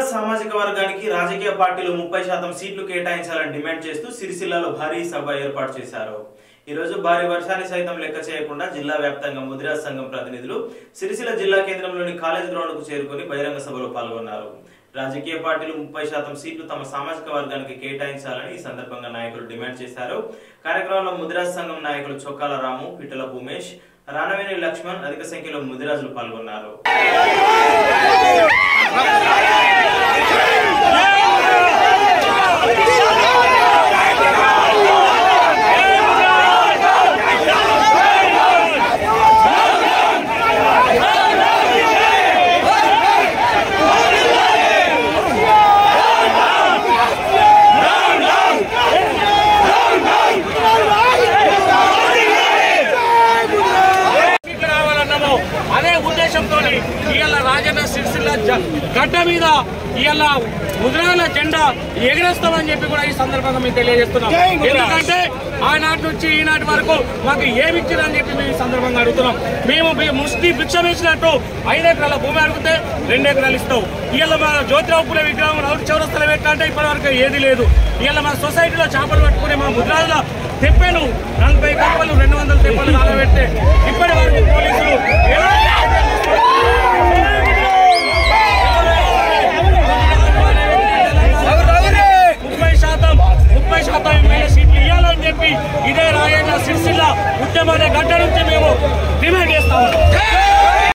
సామాజిక వర్గానికి రాజకీయ పార్టీలు ముప్పై శాతం సీట్లు కేటాయించాలని డిమాండ్ చేస్తూ సిరిసిల్లలో భారీ సభ ఏర్పాటు చేశారు ఈ రోజు భారీ వర్షాన్ని సైతం లెక్క చేయకుండా జిల్లా వ్యాప్తంగా ముదిరాజ్ సంఘం ప్రతినిధులు సిరిసిల్ల జిల్లా కేంద్రంలోని కాలేజ్ గ్రౌండ్ కు చేరుకుని బహిరంగ సభలో పాల్గొన్నారు రాజకీయ పార్టీలు ముప్పై శాతం సీట్లు తమ సామాజిక వర్గానికి కేటాయించాలని ఈ సందర్భంగా నాయకులు డిమాండ్ చేశారు కార్యక్రమంలో ముదిరాజ్ సంఘం నాయకులు చొక్కాల రాము పిట్టల భూమేష్ రానవేని లక్ష్మణ్ అధిక సంఖ్యలో ముదిరాజులు పాల్గొన్నారు సీట్లు రావాలన్నామో అదే ఉద్దేశంతో ఇవాళ రాజన్న సిరిసిల్ల జ- గడ్డ మీద ఇవాళ ముద్రాల జెండా ఎగరేస్తామని చెప్పి కూడా ఈ సందర్భంగా మేము తెలియజేస్తున్నాం ఎందుకంటే ఆనాటి నుంచి ఈనాటి వరకు మాకు ఏమి ఇచ్చారని చెప్పి మేము ఈ సందర్భంగా అడుగుతున్నాం మేము మీ ముష్టి భిక్షం ఇచ్చినట్టు ఐదు ఎకరాల భూమి అడిగితే రెండు ఎకరాలు ఇస్తాం ఇవాళ మా జ్యోతిరావు పూలే విగ్రహం రౌడ్ చౌరస్తలు పెట్టాలంటే ఇప్పటి వరకు ఏది లేదు ఇవాళ మా సొసైటీలో చేపలు పట్టుకునే మా ముద్రాల తెప్పాను నలభై కప్పలు రెండు వందల తెప్పలు కాలబెట్టే ఇప్పటి వరకు పోలీసులు ఎలా